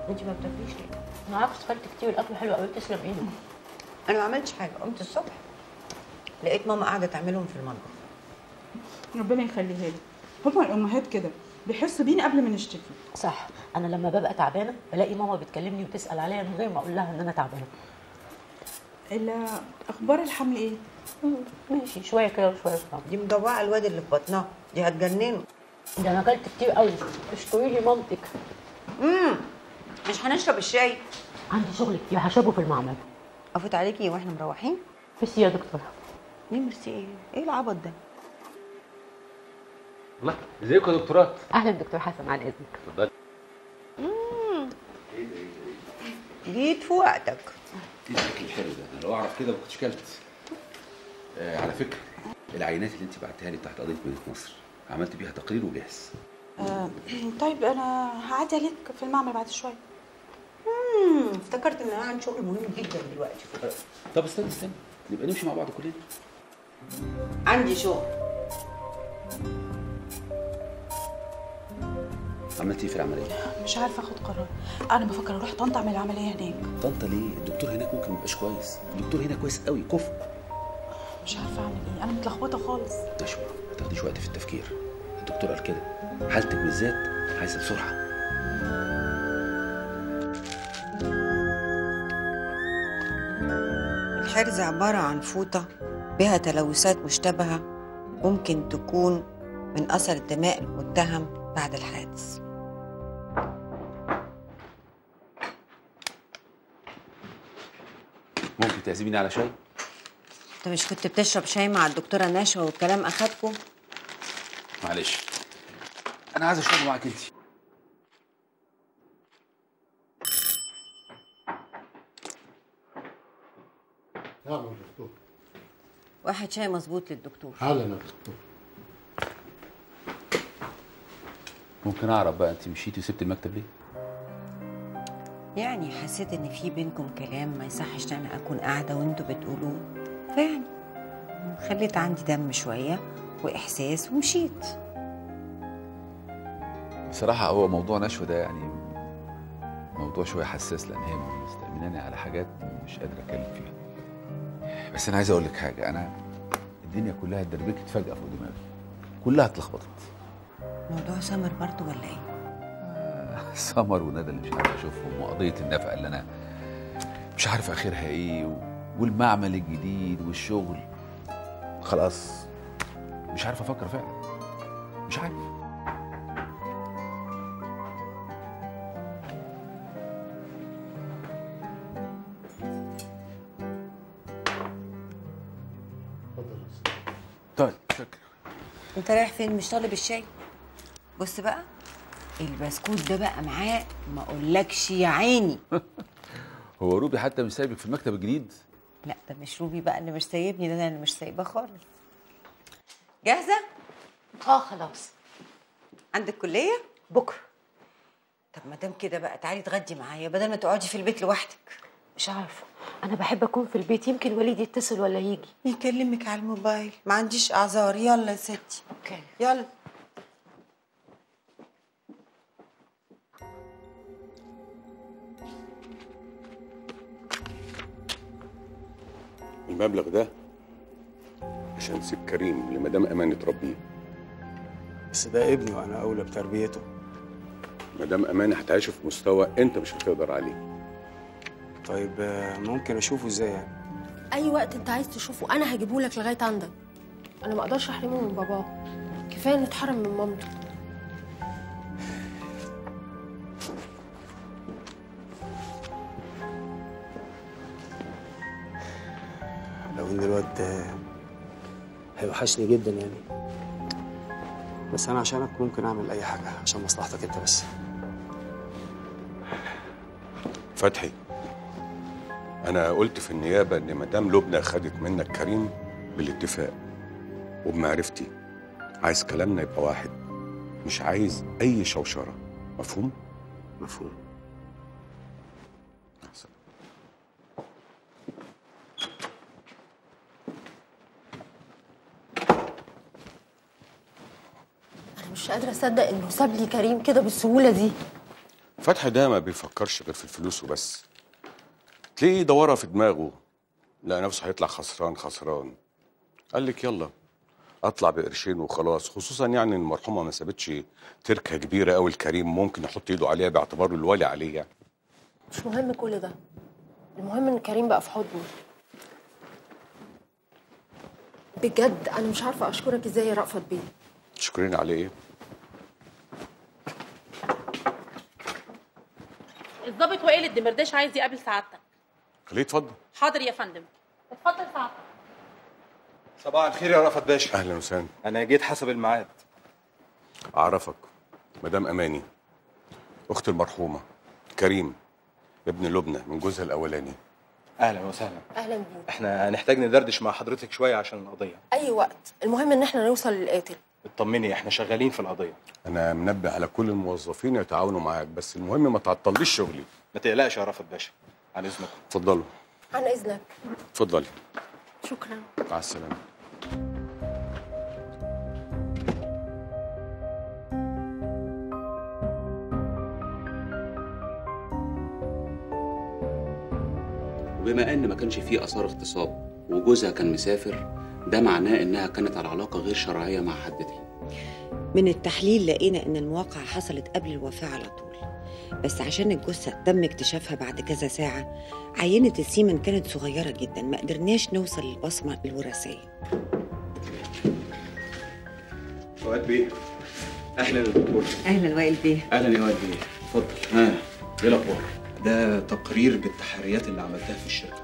انت ما بتاكليش ليه؟ انا عارفه كلت كتير الاكل حلو قوي تسلم ايدك انا ما عملتش حاجه قمت الصبح لقيت ماما قاعده تعملهم في المطبخ ربنا يخليها لي هما الامهات كده بيحسوا بينا قبل ما نشتكي صح انا لما ببقى تعبانه بلاقي ماما بتكلمني وتسال عليا من غير ما اقول لها ان انا تعبانه الا اخبار الحمل ايه ماشي شويه كده وشويه كده دي مدوعه الواد اللي في بطنها دي هتجننه ده انا اكلت كتير قوي اشكري لي مامتك امم مش هنشرب الشاي عندي شغل كتير هشربه في المعمل افوت عليكي واحنا مروحين ميرسي يا دكتور ليه ميرسي ايه ايه العبط ده الله ازيكم يا دكتورات اهلا دكتور حسن على اذنك اتفضلي جيت في وقتك ايه الاكل الحلو ده انا لو اعرف كده ما كنتش كلت آه على فكره العينات اللي انت بعتها لي بتاعت قضيه مدينه نصر عملت بيها تقرير وجاهز آه طيب انا هعدي عليك في المعمل بعد شويه امم افتكرت ان انا عندي شغل مهم جدا دلوقتي طب استنى استنى نبقى نمشي مع بعض كلنا عندي شغل عملت ايه في العمليه مش عارفه اخد قرار انا بفكر اروح طنطا اعمل العمليه هناك طنطا ليه الدكتور هناك ممكن ما يبقاش كويس الدكتور هنا كويس قوي كفء مش عارفه اعمل ايه انا متلخبطه خالص نشوى ما تاخديش وقت في التفكير الدكتور قال كده حالتك بالذات عايزه بسرعه الحرز عبارة عن فوطة بها تلوثات مشتبهة ممكن تكون من أثر الدماء المتهم بعد الحادث ممكن تعزميني على شاي انت مش كنت بتشرب شاي مع الدكتورة نشوى والكلام أخدكم؟ معلش انا عايز اشرب معاك انت نعم يا دكتور واحد شاي مظبوط للدكتور حالا يا دكتور ممكن اعرف بقى انت مشيتي وسبت المكتب ليه يعني حسيت إن في بينكم كلام ما يصحش إن أنا أكون قاعدة وأنتوا بتقولوه فيعني خليت عندي دم شوية وإحساس ومشيت بصراحة هو موضوع نشوة ده يعني موضوع شوية حساس لأن هي مستأمناني على حاجات مش قادر أتكلم فيها بس أنا عايز أقول لك حاجة أنا الدنيا كلها اتدربكت فجأة فوق دماغي كلها اتلخبطت موضوع سمر برضو ولا إيه؟ سمر وندى اللي مش عارف أشوفهم وقضية النفقة اللي أنا مش عارف آخرها إيه و... والمعمل الجديد والشغل خلاص مش عارف أفكر فعلا مش عارف اتفضل يا أستاذ. طيب شكرا انت رايح فين مش طالب الشاي بص بقى البسكوت ده بقى معاه ما اقولكش يا عيني هو روبي حتى مش سايبك في المكتب الجديد لا ده مش روبي بقى اللي مش سايبني ده انا اللي مش سايباه خالص جاهزه اه خلاص عندك كليه بكره طب ما دام كده بقى تعالي اتغدي معايا بدل ما تقعدي في البيت لوحدك مش عارفه انا بحب اكون في البيت يمكن وليد يتصل ولا يجي يكلمك على الموبايل ما عنديش اعذار يلا يا ستي اوكي يلا المبلغ ده عشان نسيب كريم لمدام امان تربيه بس ده ابني وانا اولى بتربيته مدام امان هتعيشه في مستوى انت مش هتقدر عليه طيب آه، ممكن اشوفه ازاي يعني اي وقت انت عايز تشوفه انا هجيبه لك لغايه عندك انا ما اقدرش احرمه من باباه كفايه انه اتحرم من مامته لو ان الواد آه، هيوحشني جدا يعني بس انا عشانك ممكن اعمل اي حاجه عشان مصلحتك انت بس فتحي انا قلت في النيابه ان مدام لبنى خدت منك كريم بالاتفاق وبمعرفتي عايز كلامنا يبقى واحد مش عايز اي شوشره مفهوم مفهوم أحسن. انا مش قادره اصدق انه ساب لي كريم كده بالسهوله دي فتحي ده ما بيفكرش غير في الفلوس وبس تلاقيه دورها في دماغه لقى نفسه هيطلع خسران خسران قال لك يلا اطلع بقرشين وخلاص خصوصا يعني إن المرحومه ما سابتش تركه كبيره قوي الكريم ممكن يحط ايده عليها باعتباره الولي عليه يعني مش مهم كل ده المهم ان كريم بقى في حضني بجد انا مش عارفه اشكرك ازاي يا رأفت بيه تشكرين عليه ايه الضابط وائل الدمرداش عايز يقابل سعادتك خليه يتفضل حاضر يا فندم اتفضل سعادتك صباح الخير يا رفعت باشا اهلا وسهلا انا جيت حسب الميعاد اعرفك مدام اماني اخت المرحومه كريم ابن لبنى من جوزها الاولاني اهلا وسهلا اهلا بيك احنا هنحتاج ندردش مع حضرتك شويه عشان القضيه اي وقت المهم ان احنا نوصل للقاتل اطمني احنا شغالين في القضيه انا منبه على كل الموظفين يتعاونوا معاك بس المهم ما تعطليش شغلي ما تقلقش يا رفعت باشا عن اذنكم اتفضلوا عن اذنك اتفضلي شكرا مع السلامه وبما ان ما كانش فيه اثار اغتصاب وجوزها كان مسافر ده معناه انها كانت على علاقه غير شرعيه مع حد تاني من التحليل لقينا ان المواقعة حصلت قبل الوفاة على طول بس عشان الجثة تم اكتشافها بعد كذا ساعة عينة السيمن كانت صغيرة جدا ما قدرناش نوصل للبصمة الوراثية فؤاد بيه اهلا يا دكتور أهلا وائل بيه اهلا يا واد بيه اتفضل ها ايه الاخبار ده تقرير بالتحريات اللي عملتها في الشركه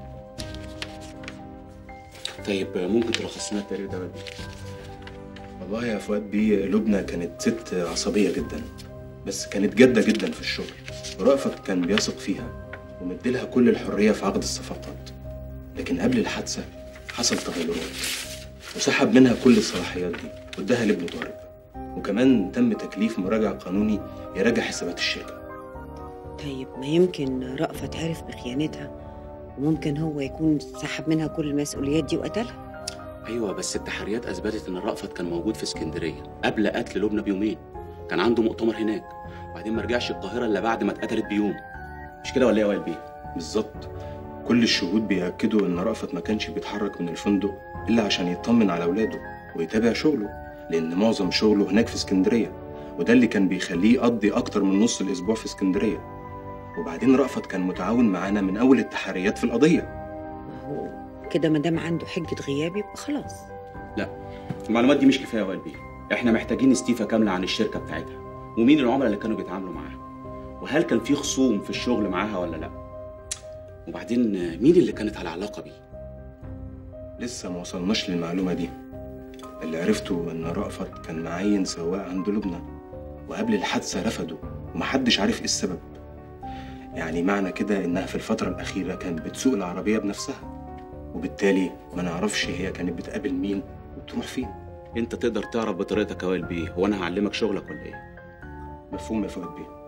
طيب ممكن تلخص لنا التقرير ده يا واد بيه والله يا فؤاد بيه لبنى كانت ست عصبيه جدا بس كانت جاده جدا في الشغل ورأفت كان بيثق فيها ومديلها كل الحريه في عقد الصفقات لكن قبل الحادثه حصل تغيرات وسحب منها كل الصلاحيات دي واداها لابنه طارق وكمان تم تكليف مراجع قانوني يراجع حسابات الشركه طيب ما يمكن رأفت عرف بخيانتها وممكن هو يكون سحب منها كل المسؤوليات دي وقتلها ايوه بس التحريات اثبتت ان رأفت كان موجود في اسكندريه قبل قتل لبنى بيومين كان عنده مؤتمر هناك وبعدين ما رجعش القاهره الا بعد ما اتقتلت بيوم مش كده ولا ايه يا وائل بيه بالظبط كل الشهود بيأكدوا إن رأفت ما كانش بيتحرك من الفندق إلا عشان يطمن على أولاده ويتابع شغله لأن معظم شغله هناك في اسكندرية وده اللي كان بيخليه يقضي أكتر من نص الأسبوع في اسكندرية وبعدين رأفت كان متعاون معانا من أول التحريات في القضية ما هو كده ما دام عنده حجة غياب يبقى خلاص المعلومات دي مش كفايه يا وائل بيه احنا محتاجين استيفه كامله عن الشركه بتاعتها ومين العملاء اللي كانوا بيتعاملوا معاها وهل كان في خصوم في الشغل معاها ولا لا وبعدين مين اللي كانت على علاقه بيه لسه ما وصلناش للمعلومة دي اللي عرفته إن رأفت كان معين سواق عند لبنى وقبل الحادثة رفضه ومحدش عارف إيه السبب يعني معنى كده إنها في الفترة الأخيرة كانت بتسوق العربية بنفسها وبالتالي ما نعرفش هي كانت بتقابل مين وبتروح فين انت تقدر تعرف بطريقتك يا وائل بيه هو انا هعلمك شغلك ولا ايه مفهوم يا فؤاد بيه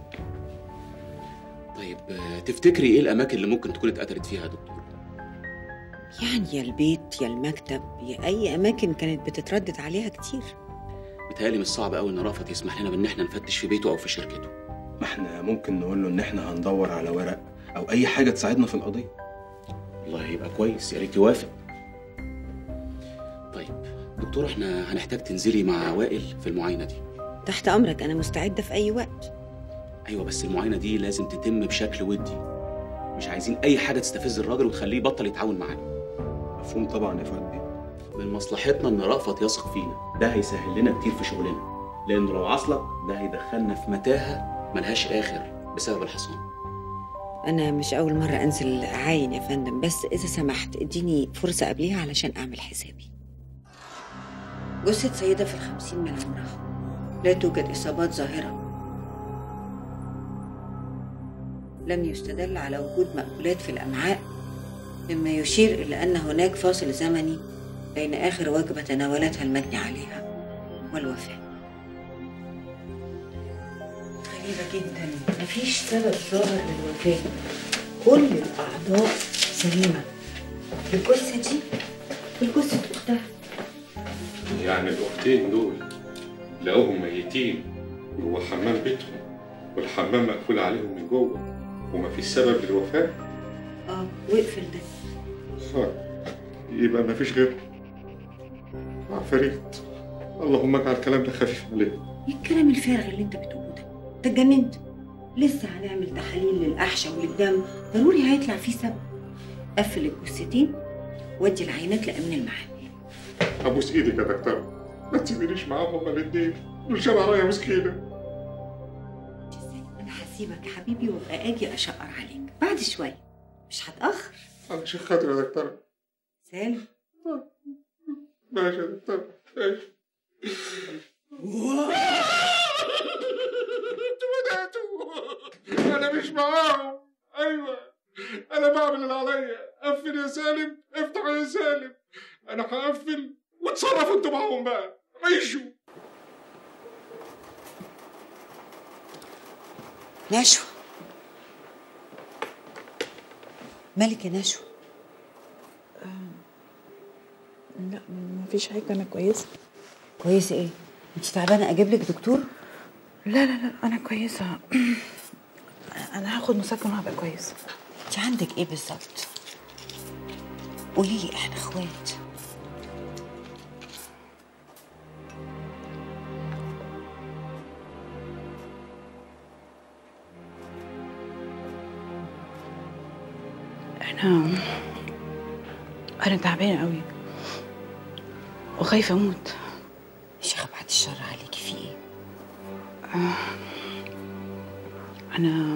طيب آه، تفتكري ايه الاماكن اللي ممكن تكون اتقتلت فيها يا دكتور يعني يا البيت يا المكتب يا أي أماكن كانت بتتردد عليها كتير بيتهيألي مش صعب قوي ان رأفت يسمح لنا بان احنا نفتش في بيته او في شركته ما احنا ممكن نقول له إن احنا هندور على ورق أو أي حاجة تساعدنا في القضية والله يبقى كويس يا ريت يوافق طيب دكتور احنا هنحتاج تنزلي مع وائل في المعاينه دي تحت أمرك أنا مستعدة في أي وقت ايوه بس المعاينه دي لازم تتم بشكل ودي مش عايزين اي حاجه تستفز الراجل وتخليه يبطل يتعاون معانا مفهوم طبعا يا فؤاد بيه من مصلحتنا ان رأفت يثق فينا ده هيسهل لنا كتير في شغلنا لانه لو عصلك ده هيدخلنا في متاهه ملهاش اخر بسبب الحصان أنا مش أول مرة أنزل أعاين يا فندم بس إذا سمحت اديني فرصة قبليها علشان أعمل حسابي جثة سيدة في الخمسين من عمرها لا توجد إصابات ظاهرة لم يستدل على وجود مأكولات في الأمعاء مما يشير إلى أن هناك فاصل زمني بين آخر وجبة تناولتها المجني عليها والوفاة غريبة جدا مفيش سبب ظاهر للوفاة كل الأعضاء سليمة الجثة دي والجثة أختها يعني الأختين دول لقوهم ميتين جوه حمام بيتهم والحمام مقفول عليهم من جوه ومفيش سبب للوفاة اه واقفل ده آه، يبقى مفيش غيره عفاريت اللهم اجعل الكلام ده خفيف عليه ايه الكلام الفارغ اللي انت بتقوله ده انت اتجننت لسه هنعمل تحاليل للأحشى وللدم ضروري هيطلع فيه سبب قفل الجثتين ودي العينات لأمن المحل ابوس ايدك يا دكتور ما تسيبنيش معاهم هما الاثنين دول شبه رايه مسكينه انا هسيبك يا حبيبي وابقى اجي اشقر عليك بعد شويه مش هتاخر علشان خاطر يا دكتور سالم ماشي يا دكتور ماشي انتوا بدأتوا انا مش معاهم ايوه انا بعمل اللي عليا قفل يا سالم افتح يا سالم انا هقفل واتصرفوا انتوا معاهم بقى عيشوا نشوى مالك يا نشوى لا مفيش حاجة أنا كويسة كويسه ايه انت تعبانه اجيب لك دكتور لا لا لا أنا كويسة أنا هاخد مسكن وهبقى كويسة انت عندك ايه بالظبط قولي لي احنا اخوات أنا أنا تعبانة قوي وخايفة أموت شيخة بعد الشر عليكي في ايه آه، أنا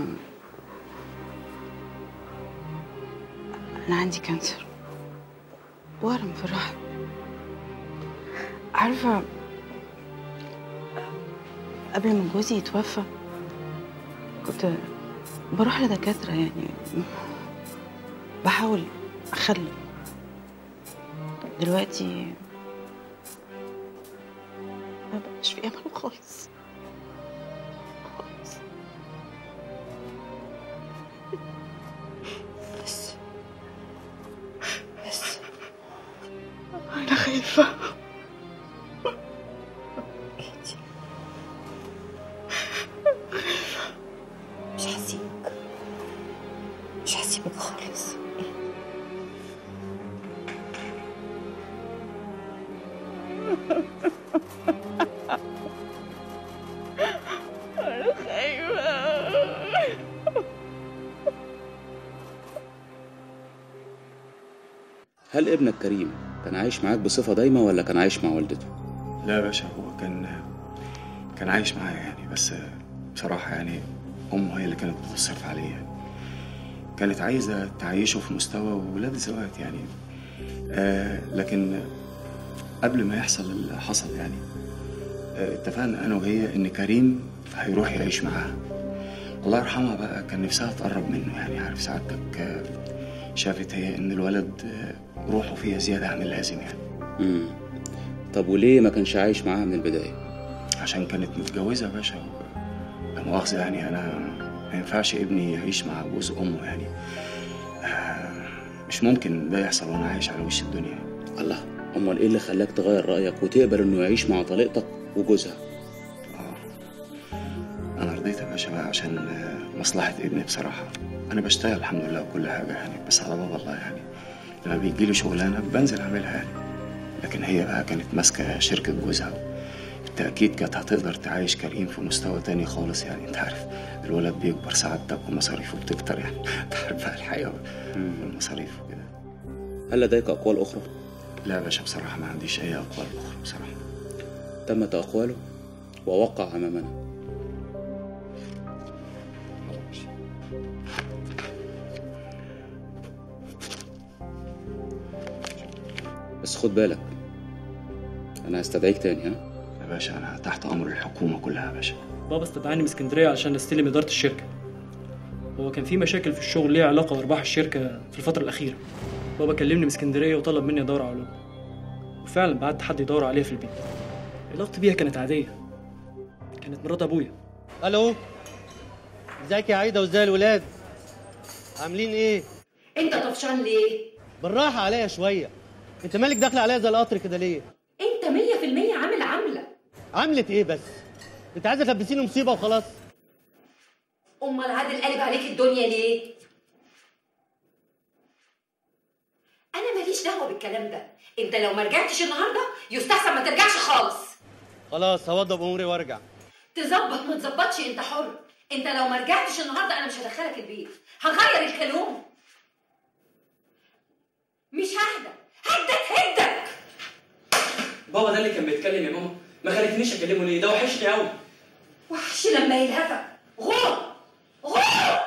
أنا عندي كانسر ورم في الرحم عارفة قبل ما جوزي يتوفى كنت بروح لدكاترة يعني بحاول أخلي دلوقتي ما بقاش في أمل خالص خالص بس بس أنا خايفة مش هسيبك مش هسيبك خالص أنا خايفة هل ابنك كريم كان عايش معاك بصفة دايمة ولا كان عايش مع والدته؟ لا يا باشا هو كان كان عايش معايا يعني بس بصراحة يعني أمه هي اللي كانت بتصرف عليه يعني. كانت عايزة تعيشه في مستوى ولاد الزواج يعني آه لكن قبل ما يحصل اللي حصل يعني آه اتفقنا أنا وهي إن كريم هيروح يعيش معاها الله يرحمها بقى كان نفسها تقرب منه يعني عارف سعادتك آه شافت هي إن الولد آه روحه فيها زيادة عن اللازم يعني امم طب وليه ما كانش عايش معاها من البداية؟ عشان كانت متجوزة يا باشا لا مؤاخذة يعني أنا ما ينفعش ابني يعيش مع جوز أمه يعني آه، مش ممكن ده يحصل وأنا عايش على وش الدنيا الله أمال إيه اللي خلاك تغير رأيك وتقبل إنه يعيش مع طليقتك وجوزها؟ أنا رضيت يا باشا بقى عشان آه، مصلحة ابني بصراحة أنا بشتغل الحمد لله وكل حاجة يعني بس على باب الله يعني لما بيجي لي شغلانة بنزل أعملها يعني لكن هي بقى كانت ماسكة شركة جوزها بالتأكيد كانت هتقدر تعيش كريم في مستوى تاني خالص يعني أنت عارف الولد بيكبر سعادتك ومصاريفه بتكتر يعني أنت عارف بقى الحياة والمصاريف وكده هل لديك أقوال أخرى؟ لا يا باشا بصراحة ما عنديش أي أقوال أخرى بصراحة تمت أقواله ووقع أمامنا بس خد بالك أنا هستدعيك تاني ها؟ يا باشا أنا تحت أمر الحكومة كلها يا باشا بابا استدعاني من اسكندريه علشان استلم اداره الشركه هو كان في مشاكل في الشغل ليها علاقه بارباح الشركه في الفتره الاخيره بابا كلمني من اسكندريه وطلب مني ادور على لبنى وفعلا بعت حد يدور عليها في البيت علاقتي بيها كانت عاديه كانت مرات ابويا الو ازيك يا عايده وازاي الولاد عاملين ايه انت طفشان ليه؟ بالراحه عليا شويه انت مالك داخله عليا زي القطر كده ليه انت مية في المية عامل عاملة عملت ايه بس انت عايزه تلبسيني مصيبه وخلاص امال عادل قلب عليك الدنيا ليه انا ماليش دعوه بالكلام ده انت لو ما رجعتش النهارده يستحسن ما ترجعش خالص خلاص هوضب اموري وارجع تظبط ما تظبطش انت حر انت لو ما رجعتش النهارده انا مش هدخلك البيت هغير الكلام مش ههدى هدك هدك بابا ده اللي كان بيتكلم يا ماما ما خليتنيش اكلمه ليه ده وحشني قوي وحش لما يلهفك غور غور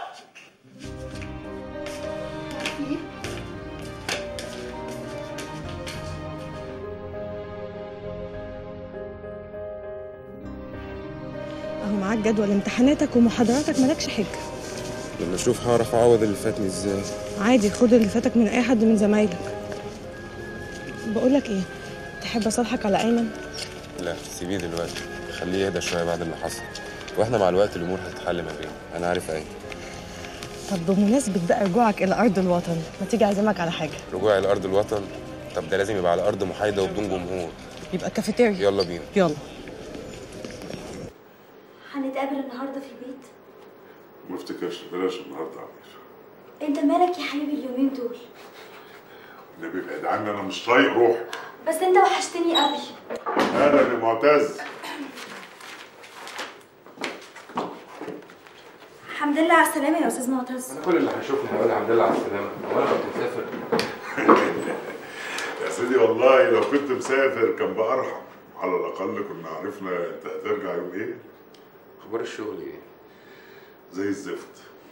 اهو معاك جدول امتحاناتك ومحاضراتك مالكش حجه لما اشوف هعرف اعوض اللي فاتني ازاي عادي خد اللي فاتك من اي حد من زمايلك بقولك ايه تحب اصالحك على ايمن لا سيبيه دلوقتي خليه يهدى شويه بعد اللي حصل واحنا مع الوقت الامور هتتحل ما بيننا انا عارف ايه طب بمناسبه بقى رجوعك الى ارض الوطن ما تيجي اعزمك على حاجه رجوعي لارض الوطن طب ده لازم يبقى على ارض محايده وبدون جمهور يبقى كافيتيريا يلا بينا يلا هنتقابل النهارده في البيت ما افتكرش بلاش النهارده يا عمير انت مالك يا حبيبي اليومين دول النبي ابعد عني انا مش طايق روح بس انت وحشتني قوي اهلا يا معتز الحمد لله على السلامه يا استاذ معتز انا كل اللي هيشوفني هيقول الحمد لله على السلامه هو انا كنت مسافر يا سيدي والله لو كنت مسافر كان بقى ارحم على الاقل كنا عرفنا انت هترجع يوم ايه اخبار الشغل ايه زي الزفت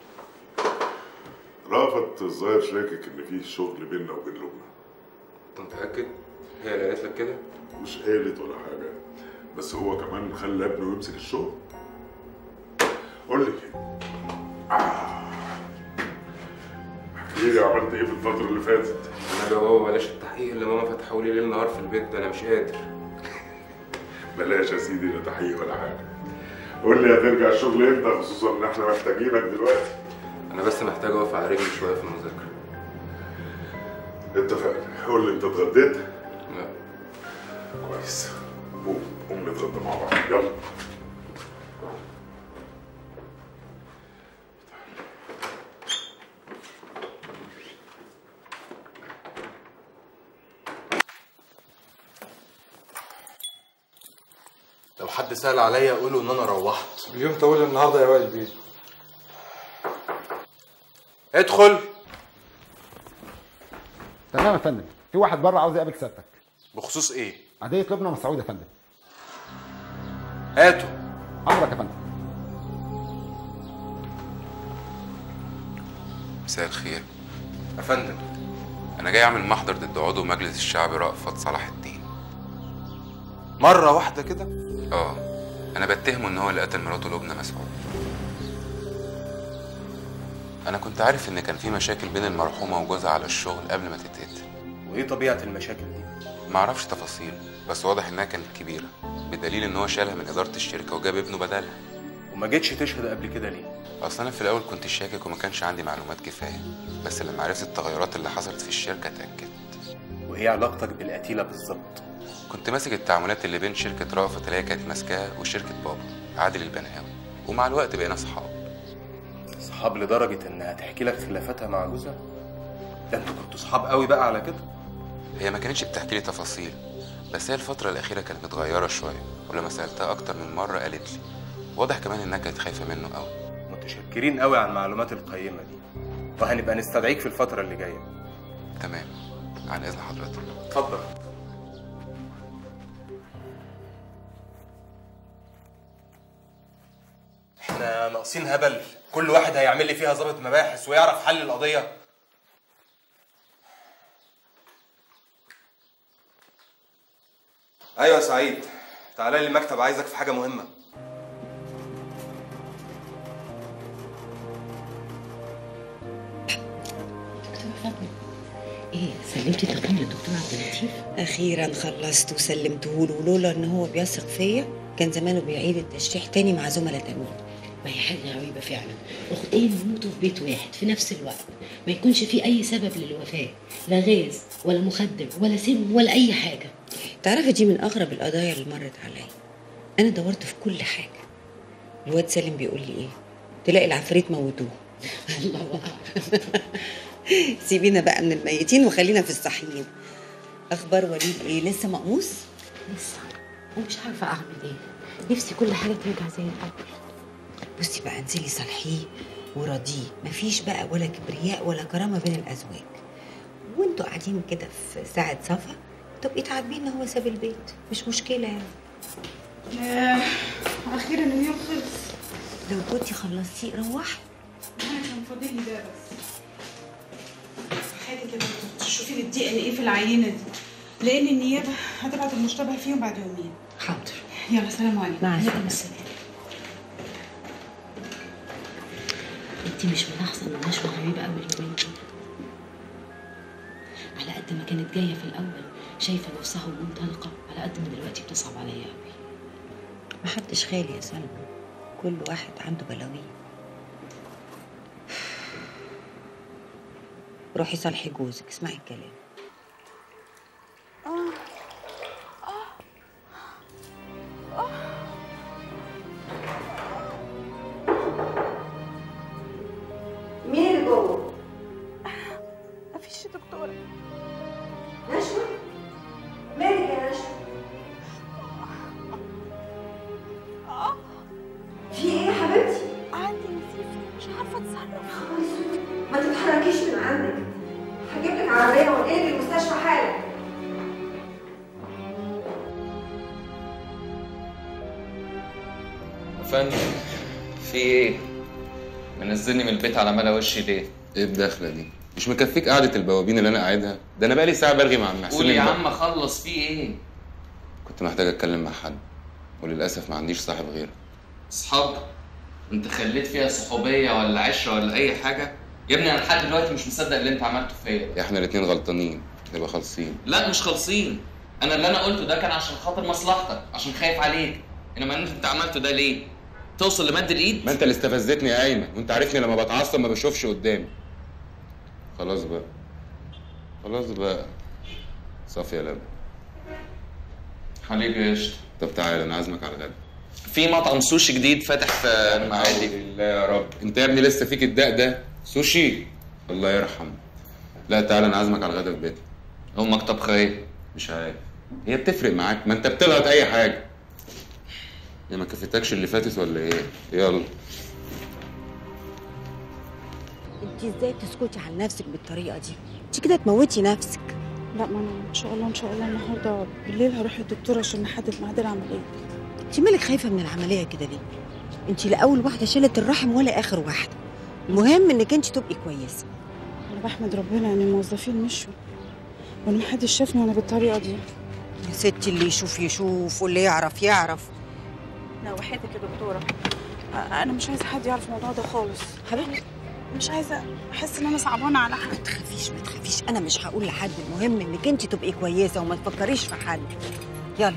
رافت الظاهر شاكك ان في شغل بيننا وبين لبنى انت متاكد هي اللي قالت لك كده مش قالت ولا حاجه بس هو كمان خلى ابنه يمسك الشغل قول لي احكي لي عملت ايه في الفتره اللي فاتت انا يا بابا بلاش التحقيق اللي ماما فتحوا لي ليل نهار في البيت ده انا مش قادر بلاش يا سيدي لا تحقيق ولا حاجه قول لي هترجع الشغل امتى خصوصا ان احنا محتاجينك دلوقتي انا بس محتاج اقف على رجلي شويه في المذاكره اتفقنا قول لي انت اتغديت لا كويس قوم قوم نتغدى مع بعض يلا لو حد سأل عليا قولوا ان انا روحت اليوم طويل النهارده يا وائل بيه ادخل تمام يا فندم في واحد بره عاوز يقابل سيادتك بخصوص ايه عادية لبنى مسعود يا فندم هاته امرك يا فندم مساء الخير يا فندم انا جاي اعمل محضر ضد عضو مجلس الشعب رأفت صلاح الدين مرة واحدة كده اه انا بتهمه ان هو اللي قتل مراته لبنى مسعود انا كنت عارف ان كان في مشاكل بين المرحومه وجوزها على الشغل قبل ما تتقتل وايه طبيعة المشاكل دي معرفش تفاصيل بس واضح انها كانت كبيره بدليل ان هو شالها من اداره الشركه وجاب ابنه بدلها وما جيتش تشهد قبل كده ليه اصلا انا في الاول كنت شاكك وما كانش عندي معلومات كفايه بس لما عرفت التغيرات اللي حصلت في الشركه اتاكدت وايه علاقتك بالقتيلة بالظبط كنت ماسك التعاملات اللي بين شركه رأفت اللي هي كانت ماسكاها وشركه بابا عادل البنهاوي ومع الوقت بقينا اصحاب صحاب لدرجة انها تحكي لك خلافاتها مع جوزها ده انتوا كنتوا صحاب قوي بقى على كده هي ما كانتش بتحكي لي تفاصيل بس هي الفترة الأخيرة كانت متغيرة شوية ولما سألتها أكتر من مرة قالت لي واضح كمان إنها كانت خايفة منه قوي متشكرين قوي على المعلومات القيمة دي وهنبقى نستدعيك في الفترة اللي جاية تمام عن إذن حضرتك اتفضل احنا ناقصين هبل كل واحد هيعمل لي فيها ضابط مباحث ويعرف حل القضية ايوه يا سعيد تعالى لي المكتب عايزك في حاجة مهمة ايه سلمتي التقرير للدكتور عبد اللطيف اخيرا خلصت وسلمته له ولولا ان هو بيثق فيا كان زمانه بيعيد التشريح تاني مع زملاء تانيين ما هي حاجه غريبه فعلا اختين يموتوا في بيت واحد في نفس الوقت ما يكونش في اي سبب للوفاه لا غاز ولا مخدر ولا سم ولا اي حاجه تعرفي دي من اغرب القضايا اللي مرت عليا انا دورت في كل حاجه الواد سالم بيقول لي ايه تلاقي العفريت موتوه الله سيبينا بقى من الميتين وخلينا في الصحيين اخبار وليد ايه لسه مقموص لسه ومش عارفه اعمل ايه نفسي كل حاجه ترجع زي الاول بصي بقى انزلي صالحيه وراضيه مفيش بقى ولا كبرياء ولا كرامه بين الازواج وانتوا قاعدين كده في ساعه صفا تبقي تعاتبيه ان هو ساب البيت مش مشكله يعني ياه اخيرا اليوم خلص لو كنتي خلصتيه روحي انا كان فاضل لي ده بس حالي كده تشوفي لي الدي ان ايه في العينه دي لان النيابه هتبعت المشتبه فيهم بعد يومين حاضر يلا سلام عليكم مع السلامه انت مش ملاحظه ان نشوى غريبه قوي اليومين دول على قد ما كانت جايه في الاول شايفه نفسها ومنطلقه على قد ما دلوقتي بتصعب عليا قوي محدش خالي يا سلمى كل واحد عنده بلاويه روحي صالحي جوزك اسمعي الكلام مين اللي جوه؟ مفيش يا دكتوره نشوى؟ مالك يا نشوى؟ في ايه يا حبيبتي؟ عندي نزيف مش عارفه اتصرف ما تتحركيش من عندك هجيب لك عربيه وانقلك المستشفى حالا يا فندم في ايه؟ منزلني من البيت على ملا وشي ليه؟ ايه الدخله دي مش مكفيك قعده البوابين اللي انا قاعدها ده انا بقالي ساعه برغي مع عم حسين قول يا البق. عم خلص في ايه؟ كنت محتاج اتكلم مع حد وللاسف ما عنديش صاحب غيرك اصحاب انت خليت فيها صحوبيه ولا عشره ولا اي حاجه؟ يا ابني انا لحد دلوقتي مش مصدق اللي انت عملته فيا احنا الاتنين غلطانين نبقى خالصين لا مش خالصين انا اللي انا قلته ده كان عشان خاطر مصلحتك عشان خايف عليك انما ان انت عملته ده ليه؟ توصل لمد الايد؟ ما انت اللي استفزتني يا ايمن وانت عارفني لما بتعصب ما بشوفش قدامي خلاص بقى خلاص بقى صافية لبن حبيبي قشطة طب تعالى انا عازمك على الغدا في مطعم سوشي جديد فاتح في المعادي بالله يا رب انت يا ابني لسه فيك الداء ده سوشي الله يرحمه لا تعالى انا عازمك على الغدا في بيتي امك طبخه ايه؟ مش عارف هي بتفرق معاك ما انت بتلقط اي حاجه هي ما كفتكش اللي فاتت ولا ايه يلا انت ازاي تسكتي على نفسك بالطريقه دي انت كده تموتي نفسك لا ما انا ان شاء الله ان شاء الله النهارده بالليل هروح للدكتور عشان نحدد ميعاد العمليه انت مالك خايفه من العمليه كده ليه انت لا اول واحده شالت الرحم ولا اخر واحده المهم انك انت تبقي كويسه انا بحمد ربنا ان الموظفين مشوا وان محدش شافني وانا بالطريقه دي يا ستي اللي يشوف يشوف واللي يعرف يعرف لا وحياتك يا دكتوره أ- انا مش عايزه حد يعرف الموضوع ده خالص حبيبتي مش عايزه احس ان انا صعبانه على حد ما تخافيش ما تخافيش انا مش هقول لحد المهم انك انت تبقي كويسه وما تفكريش في حد يلا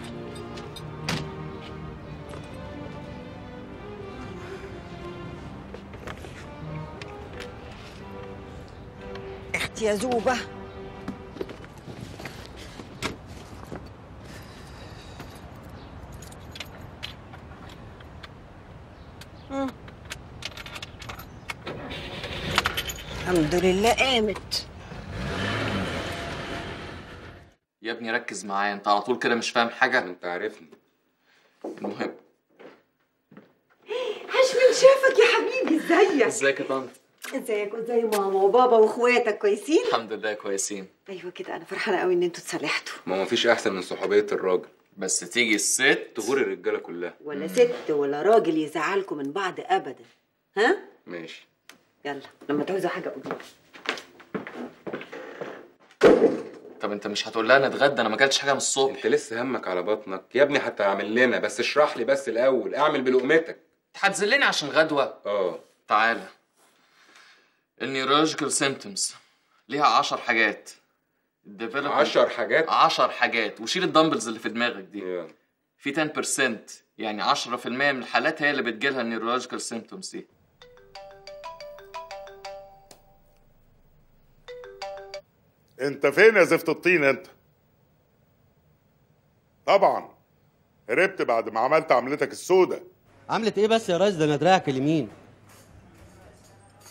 اختي يا زوبه مم. الحمد لله قامت يا ابني ركز معايا انت على طول كده مش فاهم حاجه انت عارفني المهم عاش من شافك يا حبيبي ازيك ازيك يا طنط ازيك وازي ماما وبابا واخواتك كويسين الحمد لله كويسين ايوه كده انا فرحانه قوي ان انتوا اتصالحتوا ما هو مفيش احسن من صحوبيه الراجل بس تيجي الست تغور الرجاله كلها ولا ست ولا راجل يزعلكم من بعض ابدا ها ماشي يلا لما تعوزوا حاجه قولوا طب انت مش هتقول لها نتغدى انا ما اكلتش حاجه من الصبح انت لسه همك على بطنك يا ابني حتى اعمل لنا بس اشرح لي بس الاول اعمل بلقمتك هتذلني عشان غدوه اه تعالى النيورولوجيكال سيمتومز ليها 10 حاجات الديفلوبمنت 10 حاجات 10 حاجات وشيل الدمبلز اللي في دماغك دي يلا. في 10% يعني 10% من الحالات هي اللي بتجيلها النيورولوجيكال سيمتومز دي انت فين يا زفت الطين انت طبعا هربت بعد ما عملت عملتك السودة عملت ايه بس يا ريس ده انا دراعك اليمين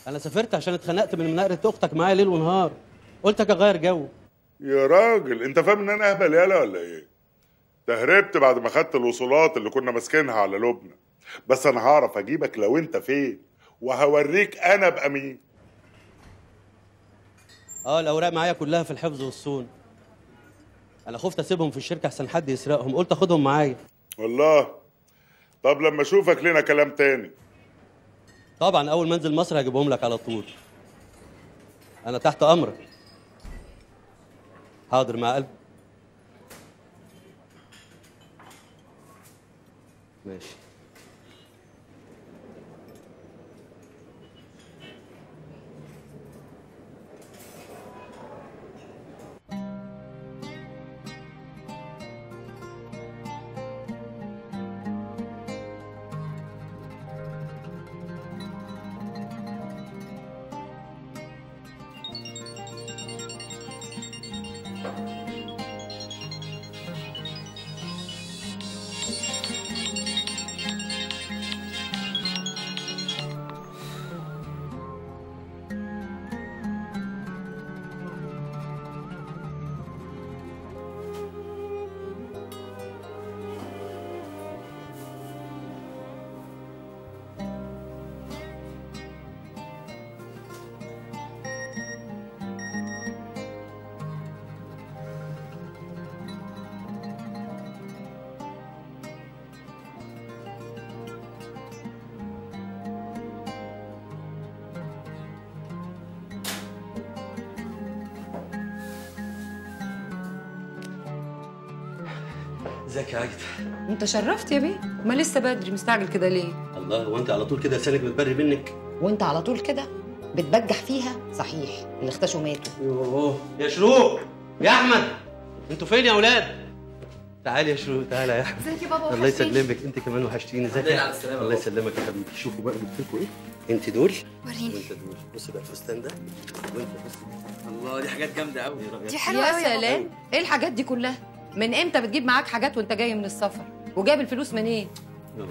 انا سافرت عشان اتخنقت من مناقره اختك معايا ليل ونهار قلت اجي اغير جو يا راجل انت فاهم ان انا اهبل يالا ولا ايه ده هربت بعد ما خدت الوصولات اللي كنا ماسكينها على لبنى بس انا هعرف اجيبك لو انت فين وهوريك انا ابقى مين اه الاوراق معايا كلها في الحفظ والصون انا خفت اسيبهم في الشركه احسن حد يسرقهم قلت اخدهم معايا والله طب لما اشوفك لنا كلام تاني طبعا اول ما انزل مصر هجيبهم لك على طول انا تحت امرك حاضر مع قلب ماشي ازيك يا عايده انت شرفت يا بيه ما لسه بدري مستعجل كده ليه الله هو انت على طول كده لسانك متبري منك وانت على طول كده بتبجح فيها صحيح اللي اختشوا ماتوا يوه يا شروق يا احمد انتوا فين يا اولاد تعالي يا شروق تعالى يا احمد ازيك يا بابا الله وحشتني. يسلمك انت كمان وحشتيني ازيك الحمد لله يا على السلامة الله يا يسلمك يا حبيبي شوفوا بقى جبت لكم ايه انت دول وريني. وانت دول بص بقى الفستان ده وانت بص الله دي حاجات جامده قوي دي حلوة حلوه أوي يا يا بابا. سلام ايه الحاجات دي كلها من امتى بتجيب معاك حاجات وانت جاي من السفر وجايب الفلوس منين يلا.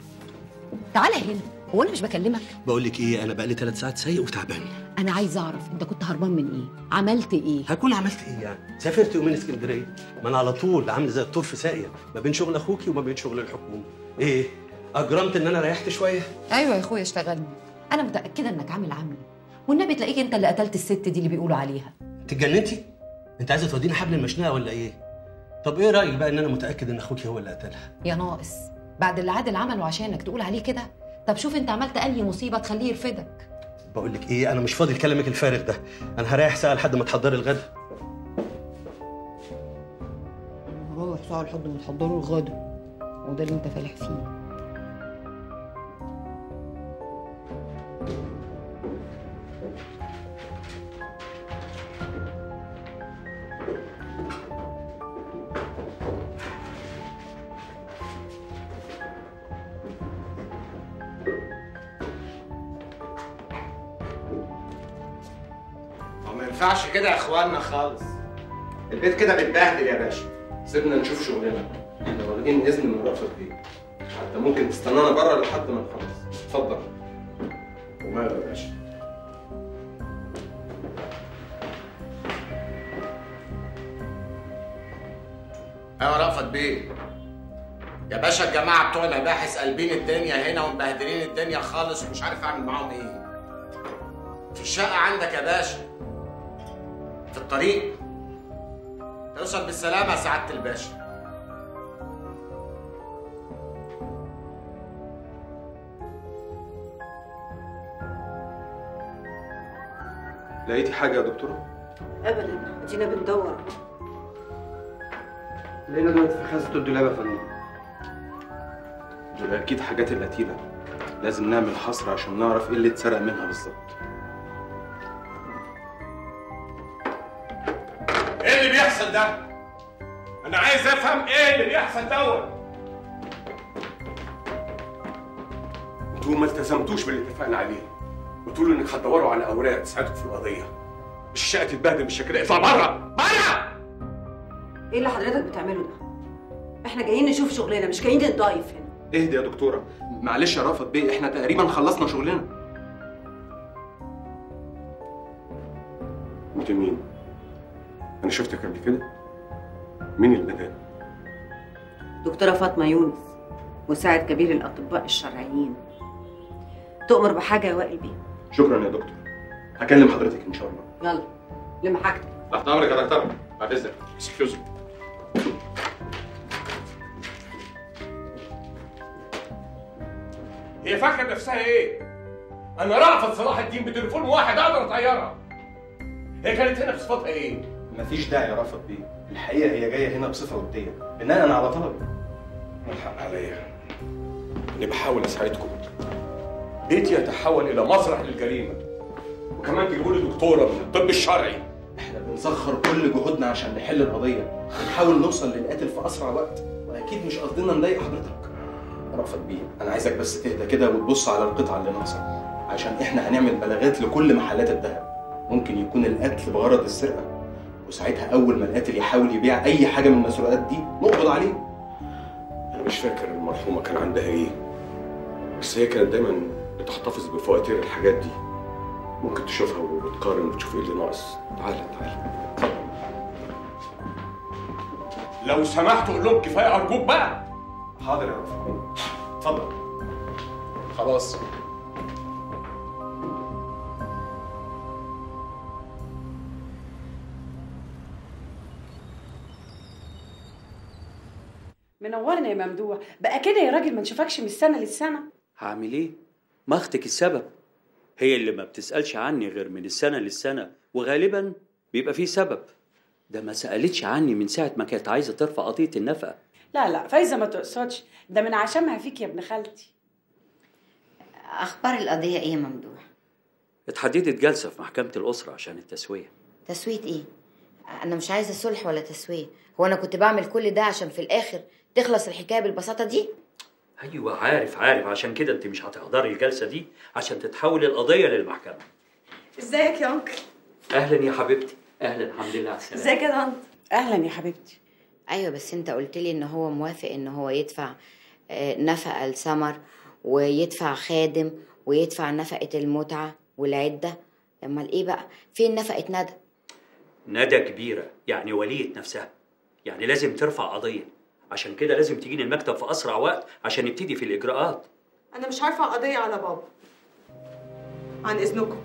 تعالى هنا هو انا مش بكلمك بقول لك ايه انا بقى لي ثلاث ساعات سايق وتعبان انا عايزه اعرف انت كنت هربان من ايه عملت ايه هكون عملت ايه يعني سافرت يومين اسكندريه ما انا على طول عامل زي الطور في ساقيه ما بين شغل اخوكي وما بين شغل الحكومه ايه اجرمت ان انا ريحت شويه ايوه يا اخويا اشتغلني انا متاكده انك عامل عمل والنبي تلاقيك انت اللي قتلت الست دي اللي بيقولوا عليها انت اتجننتي انت عايزه توديني حبل المشنقه ولا ايه طب ايه رايك بقى ان انا متاكد ان اخوكي هو اللي قتلها يا ناقص بعد اللي عادل عمله عشانك تقول عليه كده طب شوف انت عملت انهي مصيبه تخليه يرفدك بقول لك ايه انا مش فاضي لكلامك الفارغ ده انا هريح ساعه لحد ما تحضري الغدا روح ساعه لحد ما تحضروا الغدا وده اللي انت فالح فيه هو ما ينفعش كده يا اخوانا خالص البيت كده بيتبهدل يا باشا سيبنا نشوف شغلنا احنا واخدين اذن من رأفت بيه حتى ممكن تستنانا بره لحد ما نخلص اتفضل وماله يا باشا ايوه رأفت بيه يا باشا الجماعه بتوع المباحث قلبين الدنيا هنا ومبهدلين الدنيا خالص ومش عارف اعمل معاهم ايه في الشقه عندك يا باشا في الطريق توصل بالسلامه يا سعاده الباشا لقيتي حاجه يا دكتوره ابدا ادينا بندور لقينا دلوقتي في خزنه الدولاب يا فندم دول اكيد حاجات القتيله لازم نعمل حصر عشان نعرف ايه اللي اتسرق منها بالظبط ايه اللي بيحصل ده؟ انا عايز افهم ايه اللي بيحصل دوت انتوا ما التزمتوش باللي اتفقنا عليه وتقولوا انك هتدوروا على اوراق تساعدكم في القضيه مش الشقه تتبهدل بالشكل ده اطلع بره ايه اللي حضرتك بتعمله ده احنا جايين نشوف شغلنا مش جايين نضايف هنا اهدي يا دكتوره معلش يا رافض بيه احنا تقريبا خلصنا شغلنا انت مين انا شفتك قبل كده مين المدام دكتورة فاطمة يونس مساعد كبير الأطباء الشرعيين تؤمر بحاجة يا وائل بيه شكرا يا دكتور هكلم حضرتك ان شاء الله يلا لم حاجتك تحت امرك يا دكتور بعد اذنك اكسكيوز هي فاكره نفسها ايه انا رأفت صلاح الدين بتليفون واحد اقدر اطيرها هي كانت هنا بصفتها ايه مفيش داعي يا رافض بيه الحقيقه هي جايه هنا بصفه وديه بناء على طلبي الحق عليا اني بحاول اساعدكم بيتي يتحول الى مسرح للجريمه وكمان تجيبوا لي دكتوره من الطب الشرعي احنا بنسخر كل جهودنا عشان نحل القضيه ونحاول نوصل للقاتل في اسرع وقت واكيد مش قصدنا نضايق حضرتك رافض بيه انا عايزك بس تهدى كده وتبص على القطعه اللي ناقصه عشان احنا هنعمل بلاغات لكل محلات الذهب ممكن يكون القتل بغرض السرقه وساعتها اول ما القاتل يحاول يبيع اي حاجه من المسروقات دي نقبض عليه انا مش فاكر المرحومه كان عندها ايه بس هي كانت دايما بتحتفظ بفواتير الحاجات دي ممكن تشوفها وتقارن وتشوف ايه اللي ناقص تعالى تعالى لو سمحت قول لهم كفايه ارجوك بقى حاضر يا رافض اتفضل خلاص منورنا يا ممدوح بقى كده يا راجل ما نشوفكش من السنه للسنه هعمل ايه؟ ما اختك السبب هي اللي ما بتسألش عني غير من السنة للسنة وغالبا بيبقى فيه سبب ده ما سألتش عني من ساعة ما كانت عايزة ترفع قضية النفقة لا لا فايزه ما تقصدش ده من عشمها فيك يا ابن خالتي اخبار القضيه ايه يا ممدوح اتحددت جلسة في محكمة الأسرة عشان التسوية تسويه ايه انا مش عايزه صلح ولا تسويه هو انا كنت بعمل كل ده عشان في الاخر تخلص الحكايه بالبساطه دي أيوة عارف عارف عشان كده أنت مش هتحضري الجلسة دي عشان تتحول القضية للمحكمة ازيك يا انكل أهلا يا حبيبتي أهلا الحمد لله على السلامة ازيك يا طنط اهلا يا حبيبتي ايوه بس انت قلت لي ان هو موافق ان هو يدفع آه، نفقه لسمر ويدفع خادم ويدفع نفقه المتعه والعده امال ايه بقى فين نفقه ندى ندى كبيرة يعني ولية نفسها يعني لازم ترفع قضية عشان كده لازم تجيني المكتب في أسرع وقت عشان نبتدي في الإجراءات انا مش هرفع قضيه على بابا عن اذنكم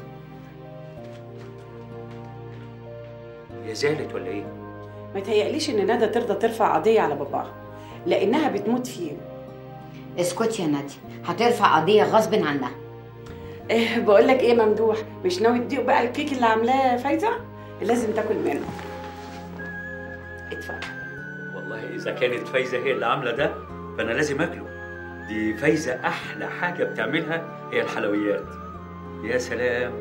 هي زعلت ولا إيه؟ ما يتهيأليش ان ندى ترضى ترفع قضيه على باباها لانها بتموت فيه اسكتي يا نادي هترفع قضيه غصب عنها إيه بقول لك ايه يا ممدوح مش ناوي تديق بقى الكيك اللي عاملاه فايزه لازم تاكل منه اتفضل والله إذا كانت فايزة هي اللي عاملة ده فأنا لازم أكله دي فايزة أحلى حاجة بتعملها هي الحلويات يا سلام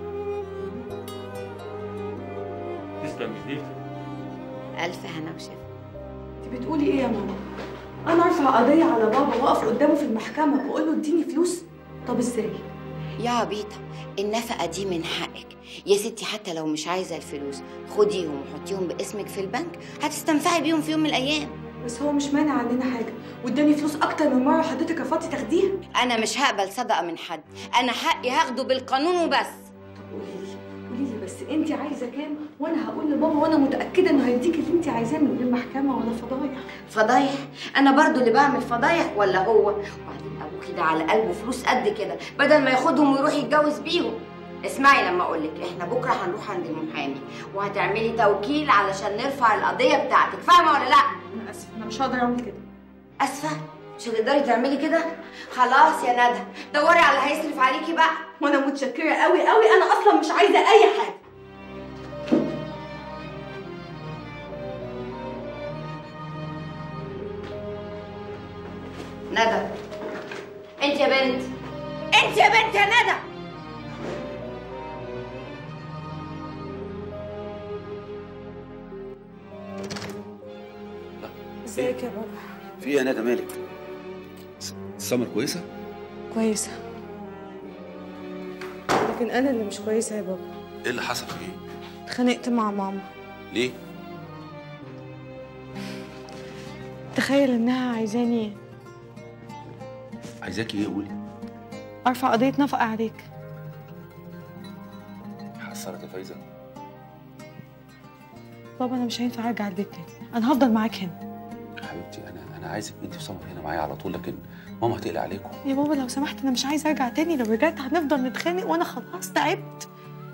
تسلم ايديك الف هنا وشفا انت بتقولي ايه يا ماما انا ارفع قضيه على بابا واقف قدامه في المحكمه واقول له اديني فلوس طب ازاي يا عبيطه النفقه دي من حقك يا ستي حتى لو مش عايزه الفلوس خديهم وحطيهم باسمك في البنك هتستنفعي بيهم في يوم من الايام بس هو مش مانع عننا حاجه واداني فلوس اكتر من مره حضرتك يا فاطمه تاخديها انا مش هقبل صدقه من حد انا حقي هاخده بالقانون وبس قولي لي بس انت عايزه كام وانا هقول لبابا وانا متاكده انه هيديك اللي انت عايزاه من غير محكمه ولا فضايح فضايح انا برضو اللي بعمل فضايح ولا هو وبعدين ابوكي ده على قلبه فلوس قد كده بدل ما ياخدهم ويروح يتجوز بيهم اسمعي لما اقول لك احنا بكره هنروح عند المحامي وهتعملي توكيل علشان نرفع القضيه بتاعتك فاهمه ولا لا انا اسفه انا مش هقدر اعمل كده اسفه مش هتقدري تعملي كده خلاص يا ندى دوري على اللي هيصرف عليكي بقى وانا متشكره قوي قوي انا اصلا مش عايزه اي حاجه ندى انت يا بنت انت يا بنت يا ندى ازيك يا بابا في ايه يا ندى مالك س- سمر كويسه كويسه لكن انا اللي مش كويسه يا بابا ايه اللي حصل في ايه اتخانقت مع ماما ليه تخيل انها عايزاني عايزاكي ايه قولي ارفع قضيه نفقه عليك حصلت يا فايزه بابا انا مش هينفع ارجع البيت تاني انا هفضل معاك هنا حبيبتي انا انا عايزك انت وسمر هنا معايا على طول لكن ماما هتقلق عليكم يا بابا لو سمحت انا مش عايزه ارجع تاني لو رجعت هنفضل نتخانق وانا خلاص تعبت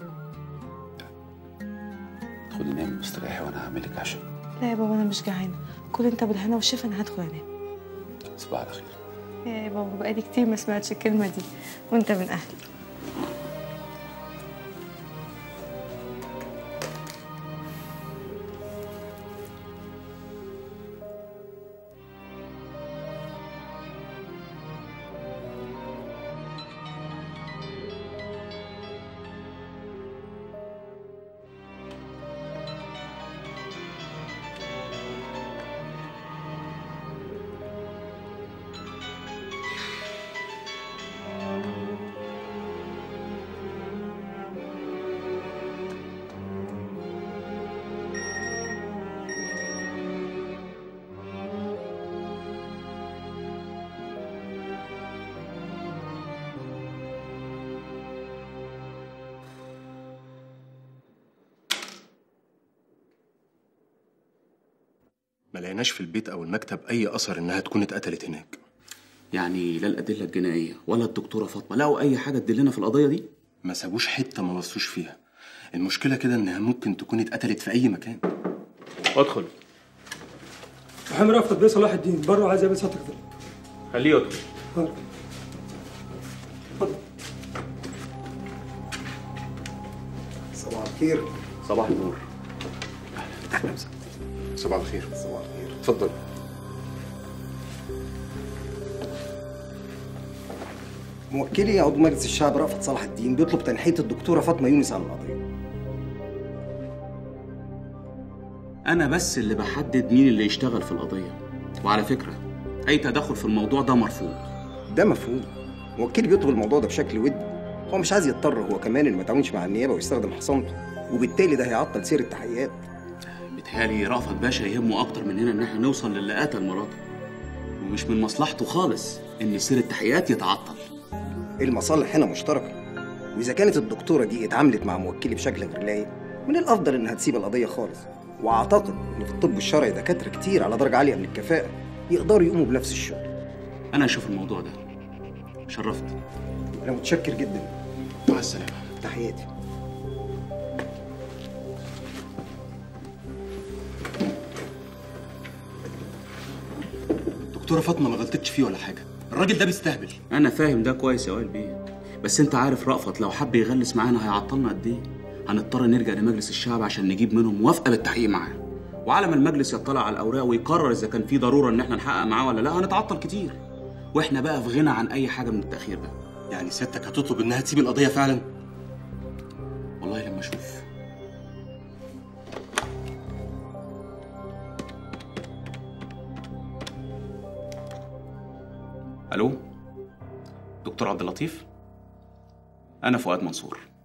خدي نامي مستريحي وانا هعمل لك عشاء لا يا بابا انا مش جعانه كل انت بالهنا والشفا انا هدخل انام تصبح على خير يا بابا بقالي كتير ما سمعتش الكلمه دي وانت من اهلي ما لقيناش في البيت او المكتب اي اثر انها تكون اتقتلت هناك يعني لا الادله الجنائيه ولا الدكتوره فاطمه لقوا اي حاجه تدلنا في القضيه دي ما سابوش حته ما بصوش فيها المشكله كده انها ممكن تكون اتقتلت في اي مكان ادخل محمد رافت بيه صلاح الدين بره عايز يقابل سيادتك خليه يدخل صباح الخير صباح النور صباح الخير صباح الخير اتفضل موكلي عضو مجلس الشعب رأفت صلاح الدين بيطلب تنحية الدكتورة فاطمة يونس عن القضية انا بس اللي بحدد مين اللي يشتغل في القضيه وعلى فكره اي تدخل في الموضوع ده مرفوض ده مفهوم موكلي بيطلب الموضوع ده بشكل ودي هو مش عايز يضطر هو كمان انه ما يتعاونش مع النيابة ويستخدم حصانته وبالتالي ده هيعطل سير التحقيقات بيتهيألي رأفت باشا يهمه اكتر مننا ان احنا نوصل للي قتل مراته ومش من مصلحته خالص ان سير التحقيقات يتعطل المصالح هنا مشتركة وإذا كانت الدكتورة دي اتعاملت مع موكلي بشكل غير لايق من الأفضل إنها تسيب القضية خالص وأعتقد إن في الطب الشرعي دكاترة كتير على درجة عالية من الكفاءة يقدروا يقوموا بنفس الشغل انا اشوف الموضوع ده شرفت أنا متشكر جدا مع السلامة تحياتي الدكتوره فاطمه ما غلطتش فيه ولا حاجه الراجل ده بيستهبل انا فاهم ده كويس يا وائل بيه بس انت عارف رأفت لو حب يغلس معانا هيعطلنا قد ايه هنضطر نرجع لمجلس الشعب عشان نجيب منهم موافقه بالتحقيق معاه وعلى ما المجلس يطلع على الاوراق ويقرر اذا كان في ضروره ان احنا نحقق معاه ولا لا هنتعطل كتير واحنا بقى في غنى عن اي حاجه من التاخير ده يعني سيادتك هتطلب انها تسيب القضيه فعلا والله لما اشوف الو دكتور عبد اللطيف انا فؤاد منصور